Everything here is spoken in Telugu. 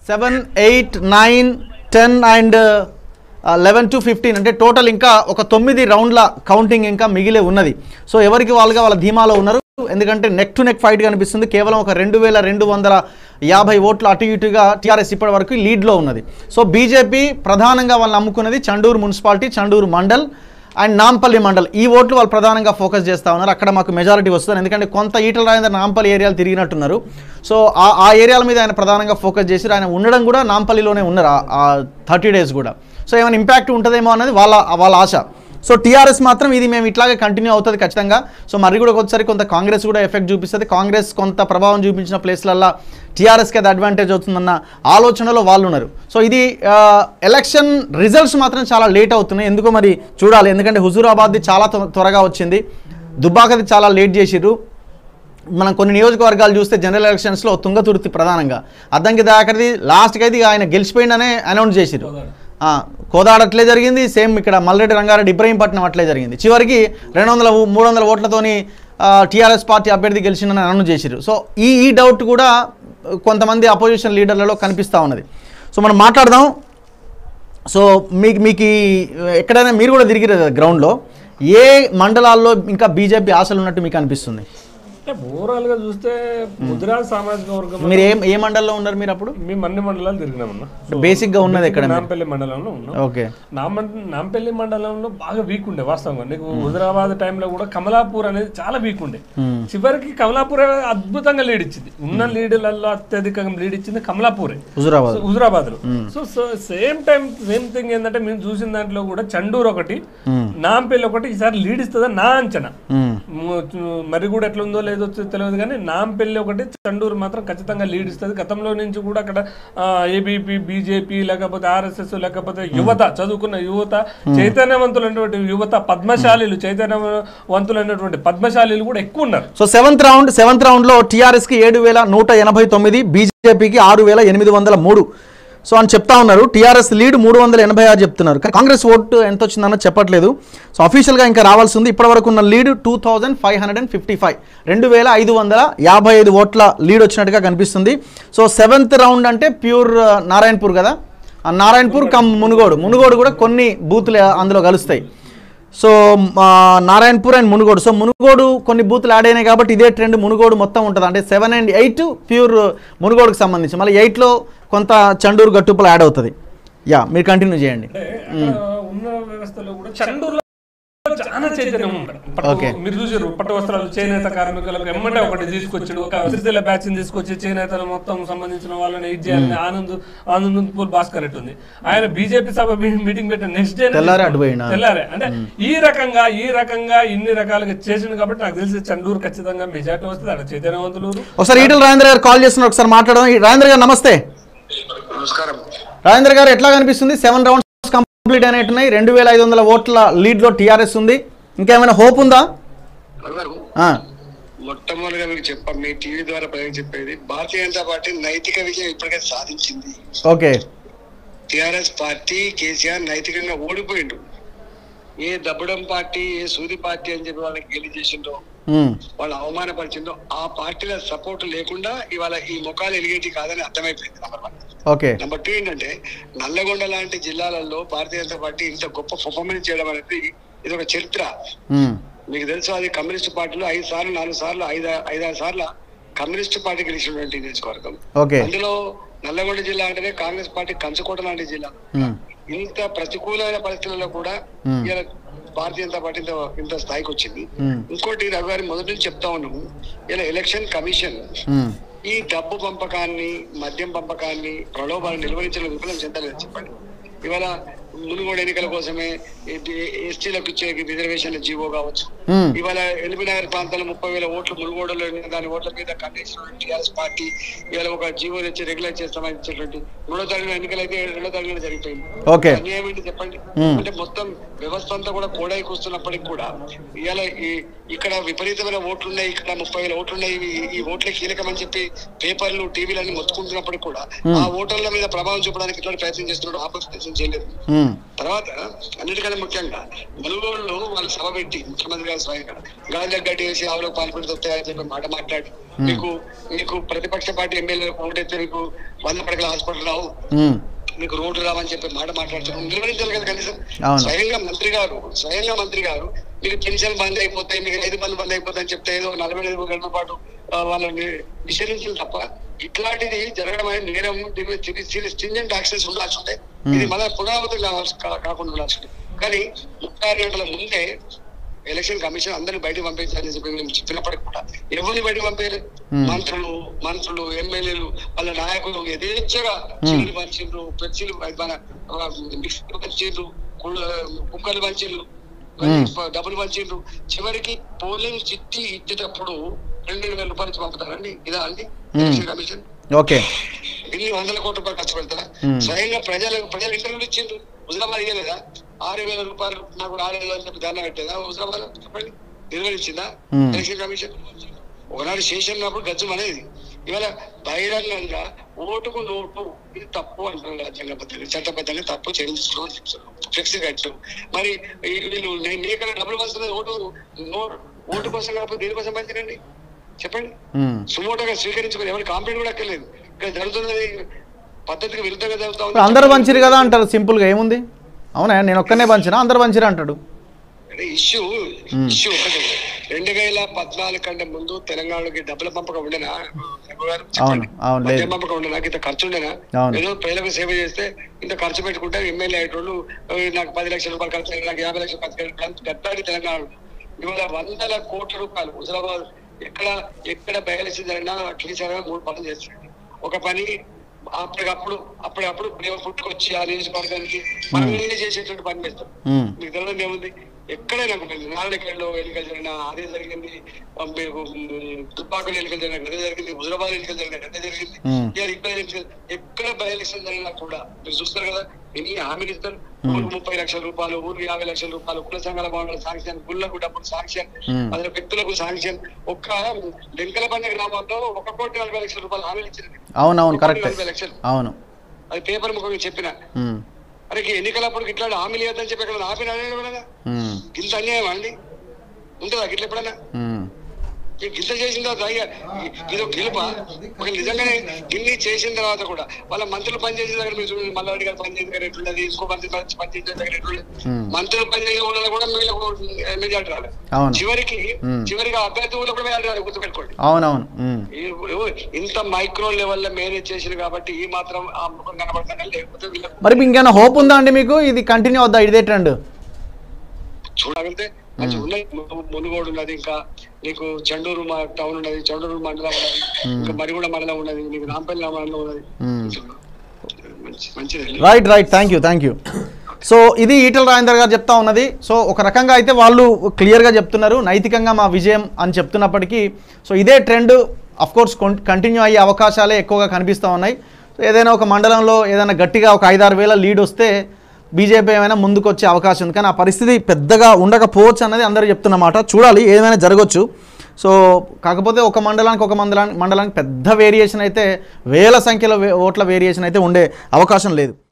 Seven eight nine ten and eleven to fifteen అంటే టోటల్ ఇంకా ఒక తొమ్మిది రౌండ్ల కౌంటింగ్ ఇంకా మిగిలే ఉన్నది సో ఎవరికి వాళ్ళుగా వాళ్ళ ధీమాలో ఉన్నారు ఎందుకంటే నెక్ టు నెక్ ఫైట్ కనిపిస్తుంది కేవలం ఒక రెండు వేల రెండు వందల యాభై ఓట్లు అటు ఇటుగా టీఆర్ఎస్ ఇప్పటి వరకు లీడ్లో ఉన్నది సో బీజేపీ ప్రధానంగా వాళ్ళని నమ్ముకున్నది చండూరు మున్సిపాలిటీ చండూరు మండల్ అండ్ నాంపల్లి మండల్ ఈ ఓట్లు వాళ్ళు ప్రధానంగా ఫోకస్ చేస్తూ ఉన్నారు అక్కడ మాకు మెజారిటీ వస్తుంది ఎందుకంటే కొంత ఈటల రాజేందర్ నాంపల్లి ఏరియాలు తిరిగినట్టున్నారు సో ఆ ఆ ఏరియాల మీద ఆయన ప్రధానంగా ఫోకస్ చేసి ఆయన ఉండడం కూడా నాంపల్లిలోనే ఉన్నారు ఆ- ఆ థర్టీ డేస్ కూడా సో ఏమైనా ఇంపాక్ట్ ఉంటుందేమో అన్నది వాళ్ళ వాళ్ళ ఆశ సో టీఆర్ఎస్ మాత్రం ఇది మేము ఇట్లాగే కంటిన్యూ అవుతుంది ఖచ్చితంగా సో మరి కూడా ఒకసారి కొంత కాంగ్రెస్ కూడా ఎఫెక్ట్ చూపిస్తుంది కాంగ్రెస్ కొంత ప్రభావం చూపించిన ప్లేస్లల్లో టీఆర్ఎస్కి అది అడ్వాంటేజ్ అవుతుందన్న ఆలోచనలో వాళ్ళు ఉన్నారు సో ఇది ఆ, ఎలక్షన్ రిజల్ట్స్ మాత్రం చాలా లేట్ అవుతున్నాయి ఎందుకో మరి చూడాలి ఎందుకంటే హుజూరాబాద్ది చాలా త్వ- త్వరగా వచ్చింది దుబ్బాకది చాలా లేట్ చేసిర్రు మనం కొన్ని నియోజకవర్గాలు చూస్తే జనరల్ ఎలక్షన్స్లో తుంగతుర్తి ప్రధానంగా అద్దంకి దాకరిది లాస్ట్కి అయితే ఇక ఆయన గెలిచిపోయిందనే అనౌన్స్ చేసిర్రు ఆ, కోదాడ అట్లే జరిగింది సేమ్ ఇక్కడ మల్లరెడ్డి రంగారెడ్డి ఇబ్రహీంపట్నం అట్లే జరిగింది చివరికి రెండు వందల మూడు వందల ఓట్లతోని టీఆర్ఎస్ పార్టీ అభ్యర్థి గెలిచిందని అనౌన్స్ చేసిర్రు సో ఈ ఈ డౌట్ కూడా కొంతమంది అపోజిషన్ లీడర్లలో కనిపిస్తూ ఉన్నది సో మనం మాట్లాడదాం సో మీకు మీకు ఈ ఎక్కడైనా మీరు కూడా తిరిగిరు కదా గ్రౌండ్లో ఏ మండలాల్లో ఇంకా బీజేపీ ఆశలు ఉన్నట్టు మీకు అనిపిస్తుంది అంటే ఓవరాల్ గా చూస్తే ముద్రాజ్ సామాజిక వర్గం మీరు ఏ ఏ మండలంలో ఉన్నారు మీరు అప్పుడు మేము అన్ని మండలాలు తిరిగినామన్నా బేసిక్గా ఉన్నది ఎక్కడ మీరు? నాంపల్లి మండలంలో ఉన్నాం ఓకే నామం నాంపల్లి మండలంలో బాగా వీక్ ఉండే వాస్తవంగా నీకు హుజరాబాద్ టైంలో కూడా కమలాపూర్ అనేది చాలా వీక్ ఉండే చివరికి కమలాపూర్ అద్భుతంగా లీడ్ ఇచ్చింది ఉన్న లీడులలో అత్యధికంగా లీడ్ ఇచ్చింది కమలాపూరే హుజురాబాద్ హుజరాబాద్ లో so so same time same thing ఏంటంటే మేము చూసిన దాంట్లో కూడా చండూరు ఒకటి నాంపల్లి ఒకటి ఈసారి లీడ్ ఇస్తుందని నా అంచనా మ్మ్. ము- చు- మరి కూడా ఎట్లా ఉందో లేదో తె- తెలియదు కానీ నాంపల్లి ఒకటి చండూరు మాత్రం ఖచ్చితంగా లీడ్ ఇస్తుంది గతంలో నుంచి కూడా అక్కడ ఏబీపీ బీజేపీ లేకపోతే ఆర్ఎస్ఎస్ లేకపోతే యువత చదువుకున్న యువత చైతన్యవంతులైనటువంటి యువత పద్మశాలీలు చైతన్యవంతులైనటువంటి పద్మశాలీలు కూడా ఎక్కువ ఉన్నారు సో సెవెంత్ రౌండ్ సెవెంత్ రౌండ్లో టీఆర్ఎస్కి ఏడు వేల నూట ఎనభై తొమ్మిది బీజేపీకి ఆరు వేల ఎనిమిది వందల మూడు సో అని చెప్తా ఉన్నారు టీఆర్ఎస్ లీడ్ మూడు వందల ఎనభై ఆరు చెప్తున్నారు కానీ కాంగ్రెస్ ఓటు ఎంత వచ్చిందన్న చెప్పట్లేదు సో అఫీషియల్గా ఇంకా రావాల్సి ఉంది ఇప్పటివరకు ఉన్న lead two thousand five hundred and fifty five రెండు వేల ఐదు వందల యాభై ఐదు ఓట్ల లీడ్ వచ్చినట్టుగా కనిపిస్తుంది సో సెవెంత్ రౌండ్ అంటే ప్యూర్ ఆ, నారాయణపూర్ కదా ఆ నారాయణపూర్ కమ్ మునుగోడు మునుగోడు కూడా కొన్ని బూతులు అందులో కలుస్తాయి సో ఆ, నారాయణపూర్ అండ్ మునుగోడు సో మునుగోడు కొన్ని బూతులు యాడ్ అయినాయి కాబట్టి ఇదే ట్రెండ్ మునుగోడు మొత్తం ఉంటుంది అంటే సెవెన్ అండ్ ఎయిట్ ప్యూర్ మునుగోడుకు సంబంధించి మళ్ళీ ఎయిట్లో కొంత చండూరు గట్టుపులు యాడ్ అవుతుంది యా మీరు కంటిన్యూ చేయండి అంటే అక్కడ ఉన్న వ్యవస్థలో కూడా చండూరులో చాలా చైతన్యం ఉంటాడు Okay. మీరు చూసారు పట్టు వస్త్రాలు చేనేత కార్మికులకు ఎమ్మటే ఒకటి తీసుకొచ్చాడు ఒక సిరిసిల్ల బ్యాచ్ తీసుకొచ్చి చేనేతలు మొత్తం సంబంధించిన వాళ్ళని ఇది చేయాలని ఆనంద్ ఆనంద్ పూల్ భాస్కర్ రెడ్డి ఉంది ఆయన బీజేపీ సభ మీ- మీటింగ్ పెట్టిన నెక్స్ట్ డే తెల్లారే అటు పోయినా. తెల్లారే అంటే ఈ రకంగా ఈ రకంగా ఇన్ని రకాలుగా చేసింది కాబట్టి నాకు తెలిసి చండూరు ఖచ్చితంగా మెజార్టీ వస్తుంది అక్కడ చైతన్యవంతులు ఒకసారి ఈటల రాజేంద్ర గారు కాల్ చేస్తున్నారు ఒకసారి మాట్లాడదాం ఈ రాజేంద్ర గారు నమస్తే నమస్కారం రాజేంద్ర గారు ఎట్లా కనిపిస్తుంది సెవెన్ రౌండ్స్ కంప్లీట్ అయినట్టున్నాయి రెండు వేల ఐదు వందల ఓట్ల లీడ్లో టీఆర్ఎస్ ఉంది ఇంకేమైనా హోప్ ఉందా గారు ఆ, మొట్టమొదటిగా మీకు చెప్ప మీ టీవీ ద్వారా ప్రజలకు చెప్పేది భారతీయ జనతా పార్టీ నైతిక విజయం ఇప్పటికే సాధించింది ఓకే టిఆర్ఎస్ పార్టీ కేసీఆర్ నైతికంగా ఓడిపోయిండు ఏ దబ్బడం పార్టీ ఏ సూది పార్టీ అని చెప్పి వాళ్ళకి గెలి చేసిండో ఉమ్, వాళ్ళు అవమానపరిచిందో ఆ పార్టీల సపోర్ట్ లేకుండా ఇవాళ ఈ ముఖాలు ఎలిగేటి కాదని అర్థమైపోయింది number one okay number two ఏంటంటే నల్లగొండ లాంటి జిల్లాలలో భారతీయ జనతా పార్టీ ఇంత గొప్ప పర్ఫార్మెన్స్ చేయడం అనేది ఇది ఒక చరిత్ర ఉమ్, మీకు తెలుసు అది కమ్యూనిస్ట్ పార్టీలో ఐదు సార్లు నాలుగు సార్లు ఐదు ఐదారు సార్లు కమ్యూనిస్ట్ పార్టీ గెలిచినటువంటి నియోజకవర్గం ఓకే అందులో నల్లగొండ జిల్లా అంటేనే కాంగ్రెస్ పార్టీ కంచుకోట లాంటి జిల్లా ఉమ్, ఇంత ప్రతికూలమైన పరిస్థితుల్లో కూడా Hmm. ఇలా భారతీయ జనతా పార్టీ ఇంత ఇంత స్థాయికి వచ్చింది ఉమ్, ఇంకోటి రవి గారి మొదటి నుంచి చెప్తా ఉన్నాము ఇలా ఎలక్షన్ కమిషన్ ఉమ్. ఈ డబ్బు పంపకాన్ని మద్యం పంపకాన్ని ప్రలోభాలను నిర్వహించడం విఫలం చెందలేదు చెప్పండి ఇవాళ మునుగోడు ఎన్నికల కోసమే ఎస్టీలకు ఇచ్చే రిజర్వేషన్ జీవో కావచ్చు ఉమ్, ఇవాళ ఎల్బీ నగర్ ప్రాంతంలో ముప్పై వేల ఓట్లు మునుగోడులో ఉన్న దాని ఓట్ల మీద కండేసిన టీఆర్ఎస్ పార్టీ ఇవాళ ఒక జీవో తెచ్చి రెగ్యులర్ చేస్తామని ఇచ్చేటువంటి మూడో తారీఖున ఎన్నికలు అయితే రెండో తారీఖున జరిగిపోయింది ఓకే అన్యాయం ఏంటి చెప్పండి Hmm. అంటే మొత్తం వ్యవస్థ అంతా కూడా కోడై కూస్తున్నప్పటికి కూడా ఇవాళ ఈ ఇక్కడ విపరీతమైన ఓట్లు ఉన్నాయి ఇక్కడ ముప్పై వేల ఓట్లు ఉన్నాయి ఇవి- ఈ ఓట్లే కీలకమని చెప్పి పేపర్లు టీవీలన్నీ మొత్తుకుంటున్నప్పటికి కూడా ఆ ఓటర్ల మీద ప్రభావం చూపడానికి ఇట్లాంటి ప్రయత్నం చేస్తున్నాడు ఆపోజిషన్ చేయలేదు Hmm. ఉమ్, తర్వాత అన్నిటికన్నా ముఖ్యంగా మునుగోడులో వాళ్ళు సభ పెట్టి ముఖ్యమంత్రి గారు స్వయంగా గాలి గడ్డి వేసి ఆవులకు పాల్పడి వస్తాయని చెప్పి మాట మాట్లాడి మీకు మీకు ప్రతిపక్ష పార్టీ ఎమ్మెల్యేలు ఓటైతే మీకు వంద పడకల హాస్పిటల్ రావు ఉమ్, మీకు రోడ్డు రావని చెప్పి మాట మాట్లాడుతున్నారు నిర్వహించాలి కదా కనీసం అవును. స్వయంగా మంత్రి గారు స్వయంగా మంత్రి గారు మీకు పెన్షన్ బంద్ అయిపోతాయి మీకు రైతు బంధు బంద్ అయిపోతాయి అని చెప్తే ఏదో నలభై ఐదు గంటల పాటు ఆ, వాళ్ళని నిషేధించాలి తప్ప ఇట్లాంటిది జరగడం అనేది నేరం స్టింజెంట్ యాక్సెస్ ఉండాల్సి ఉంటాయి ఇది మళ్ళీ పునరావృతం కావాల్సి కా- కాకుండా ఉండాల్సి ఉంటుంది కానీ ముప్పై ఆరు గంటల ముందే ఎలక్షన్ కమిషన్ అందరిని బయటకు పంపించాలని చెప్పి మేము చెప్పినప్పటికీ కూడా ఎవరిని బయటకు పంపించలేదు మంత్రులు మంత్రులు ఎమ్మెల్యేలు వాళ్ళ నాయకులు యథేచ్ఛగా చీరలు పంచిండ్రు ఫ్లెక్సీలు మన ఆ, మిక్సీలు పంచిండ్రు కుళ్ళ- కుక్కలు పంచిండ్రు డబ్బులు పంచిండ్రు చివరికి పోలింగ్ చిట్టి ఇచ్చేటప్పుడు రెండు వేల రూపాయలు ఇచ్చి పంపుతారండి ఇదా అండి ఎలక్షన్ కమిషన్ ఓకే ఎన్ని వందల కోట్ల రూపాయలు ఖర్చు పెడతారా Hmm. స్వయంగా ప్రజలకు ప్రజలు ఇంటర్వ్యూలు ఇచ్చిండ్రు హుజరాబాద్ ఇయ్యలేదా ఆరు వేల రూపాయలు నాకు ఆరు వేలు అని చెప్పి దాన్ని పెట్టేదా హుజరాబాద్ చెప్పండి నిర్వహించిందా Hmm. ఎలక్షన్ కమిషన్ ఒకనాడు చేసినప్పుడు గజ్జం అనేది ఇవాళ బహిరంగంగా ఓటుకు నోటు ఇది తప్పు అంటారు రాజ్యాంగబద్ధంగా చట్టబద్ధంగా తప్పు చెల్లించుకోవాలి ఫ్లెక్సీ కట్టు మరి ఈ- వీళ్ళు నే- నీ ఇక్కడ డబ్బులు పంచుతున్నది ఓటు నో- ఓటు కోసం కాకపోతే దేనికోసం పంచినండి చెప్పండి ఉమ్, సుమోటోగా స్వీకరించుకుని ఎవరి కాంప్లైంట్ కూడా అక్కర్లేదు ఇక్కడ జరుగుతున్నది పద్ధతికి విరుద్ధంగా జరుగుతా ఉంది. ఇప్పుడు అందరు పంచిరు కదా అంటారు సింపుల్గా ఏముంది అవునా నేను ఒక్కనే పంచినా అందరు పంచిరు అంటాడు అంటే ఇష్యూ ఇష్యూ ఒకటి రెండు వేల పద్నాలుగు కంటే ముందు తెలంగాణకి డబ్బుల పంపకం ఉండేనా రఘు గారు చెప్పండి. అవును, లేదు. మద్యం పంపకం ఉండేనా ఇంత ఖర్చు ఉండేనా అవును. ఏదో ప్రజలకు సేవ చేస్తే ఇంత ఖర్చు పెట్టుకుంటే ఎమ్మెల్యే అయ్యేటోళ్ళు "ఓ, నాకు పది లక్షల రూపాయలు ఖర్చు అయ్యింది, నాకు యాభై లక్షలు ఖర్చు అయ్యింది" గట్టాడి తెలంగాణ ఇవాళ వందల కోట్ల రూపాయలు హుజరాబాద్ ఎక్కడ ఎక్కడ బయలుసి జరిగినా కేసీఆర్ గారు మూడు పనులు చేస్తాడు ఒక పని అప్పటికప్పుడు అప్పటికప్పుడు ప్రేమ పుట్టుకొచ్చి ఆ నియోజకవర్గానికి మనం నేనే చేసేటువంటి పని చేస్తాం ఉమ్, మీకు తెలియదు ఏముంది ఎక్కడైనా నారాయణఖేడ్లో ఎన్నికలు జరిగినా అదే జరిగింది ఆ, మీకు మ్, తుపాకులు ఎన్నికలు జరిగిన అదే జరిగింది హుజరాబాద్ ఎన్నికలు జరిగిన అదే జరిగింది Hmm. ఇవాళ ఇక్కడ ఎన్నికలు ఎక్కడ బై ఎలక్షన్ జరిగినా కూడా మీరు చూస్తారు కదా ఎన్ని హామీలు ఇస్తారు ఊరికి ముప్పై లక్షల రూపాయలు ఊరికి యాభై లక్షల రూపాయలు కుల సంఘాల భవనాల శాంక్షన్ గుళ్ళకు డబ్బులు శాంక్షన్ Hmm. అదే వ్యక్తులకు శాంక్షన్ ఒక్క డెంకల పండుగ గ్రామంలో ఒక కోటి నలభై లక్షల రూపాయలు హామీలు ఇచ్చింది అవునవును ఒక కోటి కరెక్టే నలభై లక్షలు అవును అది పేపర్ ముఖంగా చెప్పిన ఉమ్, అరే ఈ ఎన్నికలప్పుడు ఇట్లా హామీలు ఇవ్వద్దని చెప్పి ఇక్కడ ఆపిన కదా ఉమ్, ఇంత అన్యాయం అండి ఉంటుందా గిట్ల ఎప్పుడన్నా ఉమ్, ఈ గింత చేసిన తర్వాత అయ్యా, ఇ- ఇది ఒక గెలుప ఒక నిజంగానే ఇన్ని చేసిన తర్వాత కూడా వాళ్ళ మంత్రులు పనిచేసే దగ్గర మీరు చూడండి మల్లారెడ్డి గారు పనిచేసే దగ్గర ఎట్లున్నది ఇంకో మంత్రి పని- పనిచేసే దగ్గర ఎట్లున్నది Hmm. మంత్రులు పనిచేసే వాళ్ళలో కూడా మీరు మెజార్టీ రాలేదు అవును చివరికి Hmm. చివరికి ఆ అభ్యర్థి ఊళ్ళో కూడా మెజార్టీ రాలేదు గుర్తుపెట్టుకోండి అవునవును ఉమ్, ఈ- ఇంత మైక్రో లెవెల్ లో మేనేజ్ చేసిన కాబట్టి ఈ మాత్రం ఆ ముఖం కనబడతానే లేకపోతే వీళ్ళకి మరి ఇప్పుడు ఇంకేమైనా హోప్ ఉందా అండి మీకు ఇది కంటిన్యూ అవుద్దా ఇదే ట్రెండ్ చూడగలిగితే మంచి ఉన్నాయి ము- మునుగోడు ఉన్నది ఇంకా నీకు చండూరు మా టౌన్ ఉన్నది చండూరు మండలం ఉన్నది ఇంకా మరిగూడ మండలం ఉన్నది నీకు నాంపల్లి మండలం ఉన్నది మంచి మంచిది right right thank you thank you so ఇది ఈటల రాజేందర్ గారు చెప్తా ఉన్నది సో ఒక రకంగా అయితే వాళ్ళు క్లియర్గా చెప్తున్నారు నైతికంగా మా విజయం అని చెప్తున్నప్పటికీ సో ఇదే ట్రెండ్ అఫ్ కోర్స్ కంటిన్యూ అయ్యే అవకాశాలే ఎక్కువగా కనిపిస్తూ ఉన్నాయి సో ఏదైనా ఒక మండలంలో ఏదైనా గట్టిగా ఒక ఐదారు వేల లీడ్ వస్తే బీజేపీ ఏమైనా ముందుకు వచ్చే అవకాశం ఉంది కానీ ఆ పరిస్థితి పెద్దగా ఉండకపోవచ్చు అన్నది అందరూ చెప్తున్నమాట చూడాలి ఏమైనా జరగవచ్చు సో కాకపోతే ఒక మండలానికి ఒక మండలానికి మండలానికి పెద్ద వేరియేషన్ అయితే వేల సంఖ్యలో వే- ఓట్ల వేరియేషన్ అయితే ఉండే అవకాశం లేదు